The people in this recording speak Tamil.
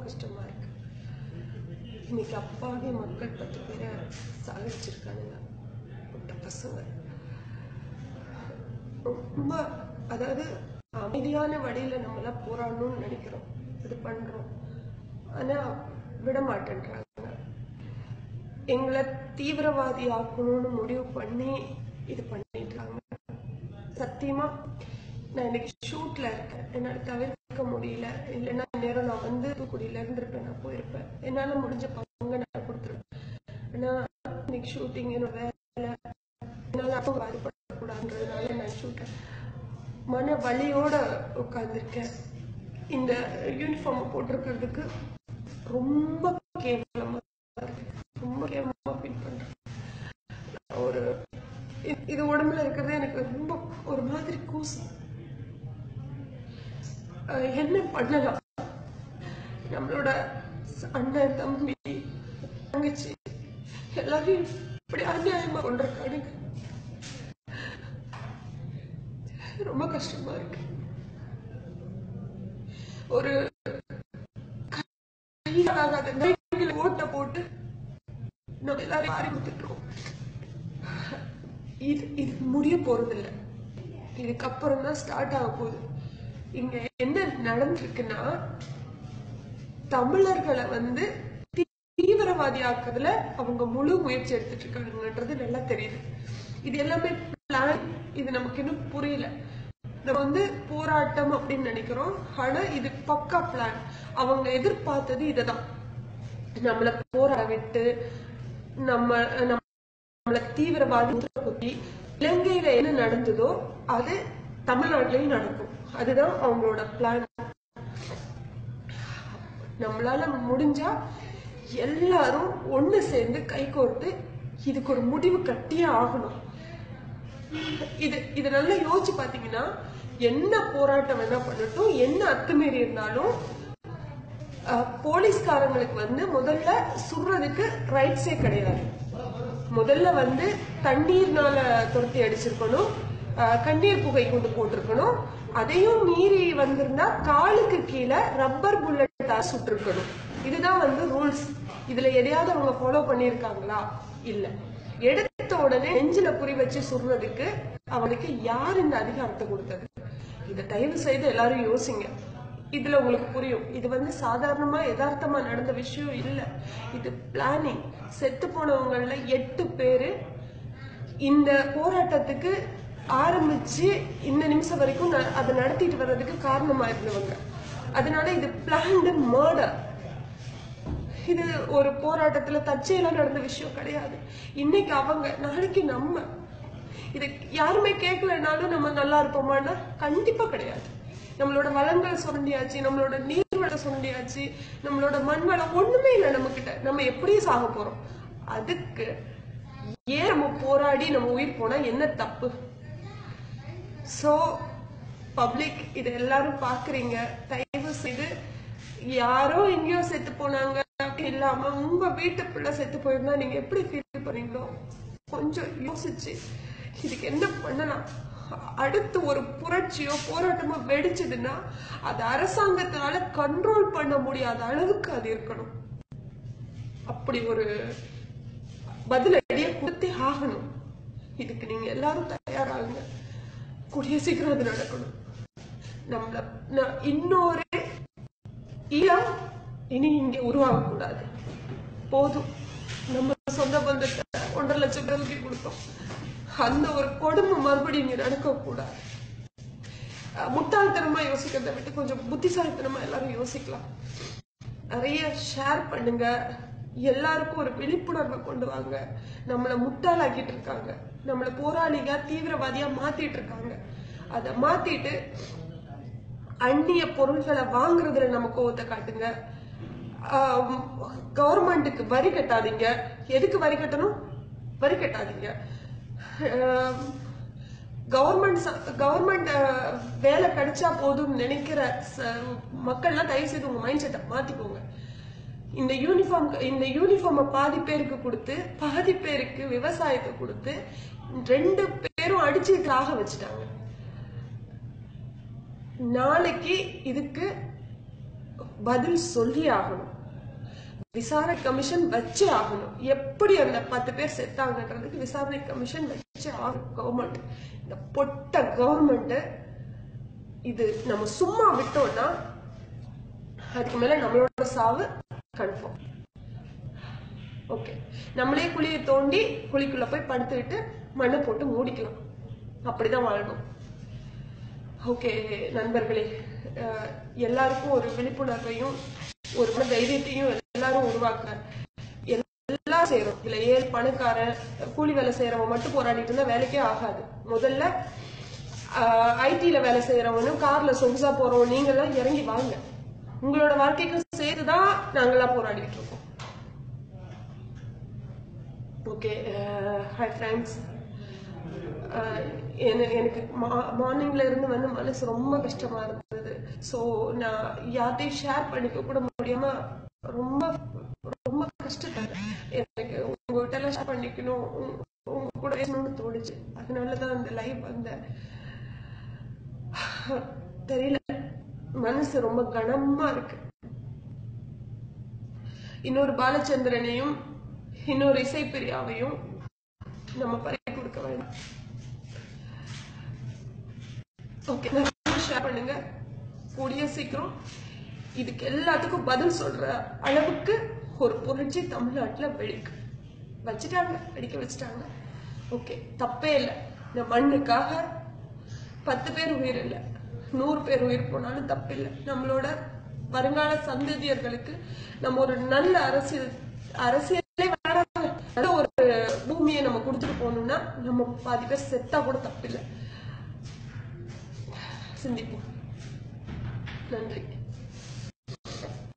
கஷ்டமா இருக்கு இன்னைக்கு அப்பாவி மக்கள் பத்து பேரை சாகடிச்சிருக்கானுங்க புட்ட பசங்க ரொம்ப அதாவது அமைதியான வழியில நம்மளாம் போராடணும்னு நினைக்கிறோம் இது பண்றோம் ஆனா விட மாட்டேன்றாங்க எங்களை தீவிரவாதி ஆக்கணும்னு முடிவு பண்ணி இது பண்ணிடுறாங்க சத்தியமா நான் இன்னைக்கு ஷூட்ல இருக்கேன் என்னால தவிர்க்க முடியல இல்லைன்னா நேரம் நான் வந்து தூத்துக்குடியில இருந்திருப்பேன் நான் போயிருப்பேன் என்னால முடிஞ்ச பங்கு நான் கொடுத்துருப்பேன் ஏன்னா இன்னைக்கு ஷூட்டிங் என்னோட வேலை என்னால அப்போ பாதிப்படக்கூடாதுன்றதுனால நான் ஷூட்டேன் மன வலியோட உட்கார்ந்திருக்கேன் இந்த யூனிஃபார்ம் போட்டிருக்கிறதுக்கு ரொம்ப கேவலமா இருக்கு ரொம்ப கேவலமா ஃபீல் பண்றேன் ஒரு இது- இது உடம்புல இருக்கிறது எனக்கு ரொம்ப ஒரு மாதிரி கூசம் அஹ் என்ன பண்ணலாம் நம்மளோட ச- அண்ணன் தம்பி தங்கச்சி எல்லாரையும் இப்படி அநியாயமா கொண்டிருக்கானுங்க ரொம்ப கஷ்டமா இருக்கு ஒரு கையாலாகாத நைட்டில் ஓட்ட போட்டு நம்ம எல்லாரையும் மாறி கொடுத்துட்டோம் இது இது முடிய போறதில்ல இதுக்கப்புறம் தான் ஸ்டார்ட் ஆக போகுது இங்க என்ன நடந்திருக்குன்னா தமிழர்களை வந்து தீ- தீவிரவாதி ஆக்குறதுல அவங்க முழு முயற்சி எடுத்துட்டு இருக்காங்கன்றது நல்லா தெரியுது இது எல்லாமே பிளான் இது நமக்கு இன்னும் புரியல நம்ம வந்து போராட்டம் அப்படின்னு நினைக்கிறோம் ஆனா இது பக்கா பிளான் அவங்க எதிர்பார்த்தது இதுதான் நம்மள போராட விட்டு நம்ம நம்ம நம்மள தீவிரவாதி முத்திர குத்தி இலங்கையில என்ன நடந்ததோ அது தமிழ்நாட்டிலையும் நடக்கும் அதுதான் அவங்களோட பிளான் நம்மளால முடிஞ்சா எல்லாரும் ஒண்ணு சேர்ந்து கை கோர்த்து இதுக்கு ஒரு முடிவு கட்டியே ஆகணும் இது இது நல்லா யோசிச்சு பாத்தீங்கன்னா என்ன போராட்டம் வேணா பண்ணட்டும் என்ன அத்துமீறி இருந்தாலும் அஹ், போலீஸ்காரங்களுக்கு வந்து முதல்ல சுடுறதுக்கு ரைட்ஸே கிடையாது முதல்ல வந்து தண்ணீர்னால துரத்தி அடிச்சிருக்கணும் அஹ், கண்ணீர் புகை கொண்டு போட்டிருக்கணும் அதையும் மீறி வந்திருந்தா காலுக்கு கீழே ரப்பர் புல்லட் சுட்டிருக்கணும் இதுதான் வந்து ரூல்ஸ் இதுல எதையாவது அவங்க ஃபாலோ பண்ணியிருக்காங்களா இல்ல எடுத்த உடனே நெஞ்சில குறி வச்சு சுடுறதுக்கு அவனுக்கு யார் இந்த அதிகாரத்தை கொடுத்தது இதை தயவு செய்து எல்லாரும் யோசிங்க இதுல உங்களுக்கு புரியும் இது வந்து சாதாரணமா யதார்த்தமா நடந்த விஷயம் இல்ல இது பிளானிங் செத்து போனவங்கள்ல எட்டு பேரு இந்த போராட்டத்துக்கு ஆரம்பிச்சு இந்த நிமிஷம் வரைக்கும் ந- அதை நடத்திட்டு வர்றதுக்கு காரணமா இருந்தவங்க அதனால இது பிளான்டு மர்டர் இது ஒரு போராட்டத்துல தற்செயலா நடந்த விஷயம் கிடையாது இன்னைக்கு அவங்க நாளைக்கு நம்ம இது யாருமே கேட்கலனாலும் நம்ம நல்லா இருப்போமான்னா கண்டிப்பா கிடையாது நம்மளோட வளங்கள் சுரண்டியாச்சு நம்மளோட நீர்வளம் சுரண்டியாச்சு நம்மளோட மண் வளம் ஒண்ணுமே இல்லை நம்ம கிட்ட நம்ம எப்படியும் சாக போறோம் அதுக்கு ஏன் நம்ம போராடி நம்ம உயிர் போனா என்ன தப்பு சோ பப்ளிக் இது எல்லாரும் பாக்குறீங்க தயவு செய்து யாரோ எங்கேயோ செத்து போனாங்க அப்படி இல்லாம உங்க வீட்டு பிள்ளை செத்து போயிருந்தா நீங்க எப்படி ஃபீல் பண்ணீங்களோ கொஞ்சம் யோசிச்சு இதுக்கு என்ன பண்ணலாம் அடுத்து ஒரு புரட்சியோ போராட்டமோ வெடிச்சதுன்னா அது அரசாங்கத்தினால கண்ட்ரோல் பண்ண முடியாத அளவுக்கு அது இருக்கணும் அப்படி ஒரு பதிலடியை கொடுத்தே ஆகணும் இதுக்கு நீங்க எல்லாரும் தயாராகுங்க கூடிய சீக்கிரம் அது நடக்கணும் நம்மள ந- இன்னொரு ஈழம் இனி இங்க உருவாகக்கூடாது போதும் நம்ம சொந்த பந்தத்தை ஒன்றரை லட்சம் பேருக்கு கொடுத்தோம் அந்த ஒரு கொடுமை மறுபடியும் இங்க நடக்கக்கூடாது அஹ் முட்டாள்தனமா யோசிக்கிறதை விட்டு கொஞ்சம் புத்திசாலித்தனமா எல்லாரும் யோசிக்கலாம் நிறைய ஷேர் பண்ணுங்க எல்லாருக்கும் ஒரு விழிப்புணர்வை கொண்டு வாங்க நம்மள முட்டாளாக்கிட்டு இருக்காங்க நம்மள போராளியா தீவிரவாதியா மாத்திட்டு இருக்காங்க அதை மாத்திட்டு அந்நிய பொருள்களை வாங்குறதுல நம்ம கோவத்தை காட்டுங்க கவர்மெண்ட்டுக்கு வரி கட்டாதீங்க எதுக்கு வரி கட்டணும் வரி கட்டாதீங்க கவர்மெண்ட் கவர்மெண்ட் வேலை கிடைச்சா போதும்னு நினைக்கிற ச- மக்கள்லாம் தயவு செய்து உங்க மைண்ட் செட்டை மாத்திக்கோங்க இந்த யூனிஃபார்ம் இந்த யூனிஃபார்மை பாதி பேருக்கு கொடுத்து பாதி பேருக்கு விவசாயத்தை கொடுத்து ரெண்டு பேரும் அடிச்சு ஆக வச்சுட்டாங்க நாளைக்கு இதுக்கு பதில் சொல்லி ஆகணும் விசாரணை கமிஷன் வச்சே ஆகணும் எப்படி அந்த பத்து பேர் செத்தாங்கன்றதுக்கு விசாரணை கமிஷன் வச்சே ஆகணும் கவர்மெண்ட் இந்த பொட்ட கவர்மெண்ட் இது நம்ம சும்மா விட்டோம்னா அதுக்கு மேல நம்மளோட சாவு கன்ஃபார்ம் ஓகே நம்மளே குழியை தோண்டி குழிக்குள்ள போய் படுத்துக்கிட்டு மண்ணை போட்டு மூடிக்கலாம் அப்படிதான் வாழணும் ஓகே நண்பர்களே அஹ், எல்லாருக்கும் ஒரு விழிப்புணர்வையும் ஒரு மன தைரியத்தையும் எல்லாரும் உருவாக்க எல்லாம் செய்யறோம் இதுல ஏழு பணக்காரன் கூலி வேலை செய்யறவன் மட்டும் போராடிட்டு இருந்தா வேலைக்கே ஆகாது முதல்ல ஐடில வேலை செய்யறவனும் கார்ல சொகுசா போறவன் நீங்க எல்லாம் இறங்கி வாங்க உங்களோட வாழ்க்கைக்கும் சேர்த்துதான் நாங்கெல்லாம் போராடிட்டு இருக்கோம் ஓகே ஹாய் ஃப்ரெண்ட்ஸ் எனக்கு மார்னிங்ல இருந்து வந்து மனசு ரொம்ப கஷ்டமா இருந்தது ஸோ நான் யார்ட்டையும் ஷேர் பண்ணிக்க கூட முடியாம ரொம்ப ரொம்ப கஷ்டப்பட்டேன் எனக்கு உங்ககிட்ட எல்லாம் ஷேர் பண்ணிக்கணும் உங்க- உங்க கூட பேசணும்னு தோணுச்சு அதனாலதான் அந்த லைவ் வந்தேன் தெரியல மனசு ரொம்ப கனமா இருக்கு இன்னொரு பாலச்சந்திரனையும் இன்னொரு இசைப்பிரியாவையும் நம்ம பறி கொடுக்க வேண்டாம் ஓகே ஷேர் பண்ணுங்க கூடிய சீக்கிரம் இதுக்கு எல்லாத்துக்கும் பதில் சொல்ற அளவுக்கு ஒரு புரட்சி தமிழ்நாட்டுல வெடிக்கு வச்சுட்டாங்க வெடிக்க வச்சுட்டாங்க ஓகே தப்பே இல்லை இந்த மண்ணுக்காக பத்து பேர் உயிர் இல்லை நூறு பேர் உயிர் போனாலும் தப்பில்லை நம்மளோட வருங்கால சந்ததியர்களுக்கு நம்ம ஒரு நல்ல அரசியல் அரசியலே வேணாங்க நல்ல ஒரு பூமியை நம்ம கொடுத்துட்டு போகணும்னா நம்ம பாதி பேர் செத்தா கூட தப்பில்லை சிந்திப்போம் நன்றி